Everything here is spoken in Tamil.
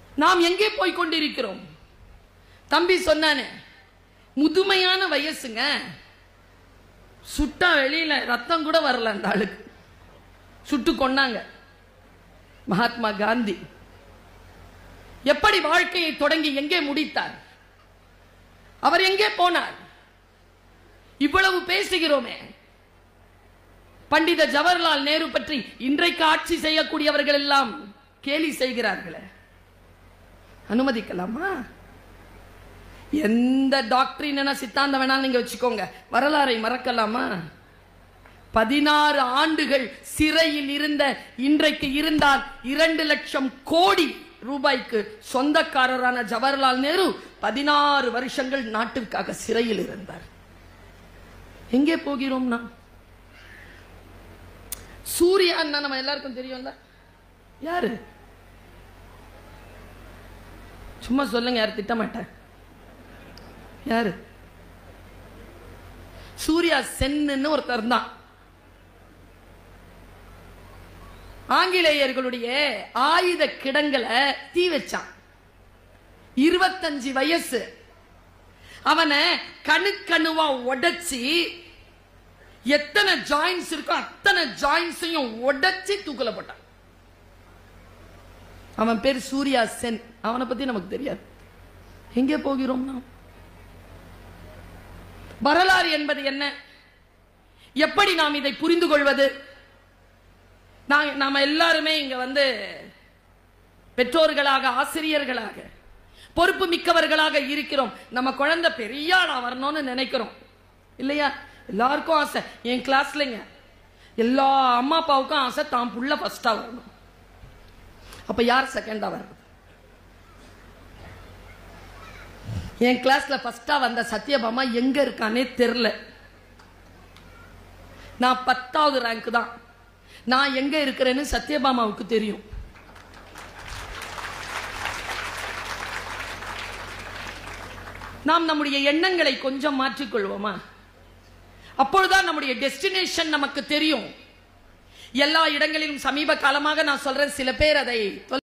நாம் எங்கே போய் கொண்டிருக்கிறோம் தம்பி சொன்னானே முதுமையான வயசுங்க சுட்டா வெளியில ரத்தம் கூட வரல அந்த ஆளுக்கு சுட்டு கொன்னாங்க மகாத்மா காந்தி எப்படி வாழ்க்கையை தொடங்கி எங்கே முடித்தார் அவர் எங்கே போனார் இவ்வளவு பேசுகிறோமே பண்டித ஜவஹர்லால் நேரு பற்றி இன்றைக்கு ஆட்சி செய்யக்கூடியவர்கள் எல்லாம் கேலி செய்கிறார்களே அனுமதிக்கலாமா எந்த டாக்டரின் சித்தாந்தம் வேணாலும் நீங்க வச்சுக்கோங்க வரலாறை மறக்கலாமா பதினாறு ஆண்டுகள் சிறையில் இருந்த இன்றைக்கு இருந்தால் இரண்டு லட்சம் கோடி ரூபாய்க்கு சொந்தக்காரரான ஜவஹர்லால் நேரு பதினாறு வருஷங்கள் நாட்டிற்காக சிறையில் இருந்தார் எங்கே போகிறோம் நாம் சூர்யான்னா நம்ம எல்லாருக்கும் தெரியும்ல யாரு சும்மா சொல்லுங்க யார் திட்டமாட்டேன் யாரு சூர்யா சென்னு ஒருத்தர் தான் ஆங்கிலேயர்களுடைய ஆயுத கிடங்களை தீ வச்சான் இருபத்தஞ்சு வயசு அவனை கணுக்கணுவா உடைச்சி எத்தனை ஜாயின்ஸ் இருக்கோ அத்தனை ஜாயின்ஸையும் உடைச்சி தூக்கல போட்டான் அவன் பேர் சூர்யா சென் அவனை பத்தி நமக்கு தெரியாது எங்கே போகிறோம் நாம் வரலாறு என்பது என்ன எப்படி நாம் இதை புரிந்து கொள்வது நான் நாம எல்லாருமே இங்க வந்து பெற்றோர்களாக ஆசிரியர்களாக பொறுப்பு மிக்கவர்களாக இருக்கிறோம் நம்ம குழந்தை பெரிய ஆளா வரணும்னு நினைக்கிறோம் இல்லையா எல்லாருக்கும் ஆசை என் கிளாஸ்லங்க எல்லா அம்மா அப்பாவுக்கும் ஆசை தான் புள்ள ஃபர்ஸ்டா வரணும் அப்ப யார் செகண்டா வரணும் என் கிளாஸ்ல ஃபர்ஸ்டா வந்த சத்யபாமா எங்க இருக்கானே தெரில நான் பத்தாவது ரேங்க் தான் நான் எங்க இருக்கிறேன்னு சத்யபாமாவுக்கு தெரியும் நாம் நம்முடைய எண்ணங்களை கொஞ்சம் மாற்றிக்கொள்வோமா அப்பொழுதுதான் நம்முடைய டெஸ்டினேஷன் நமக்கு தெரியும் எல்லா இடங்களிலும் சமீப காலமாக நான் சொல்றேன் சில பேர் அதை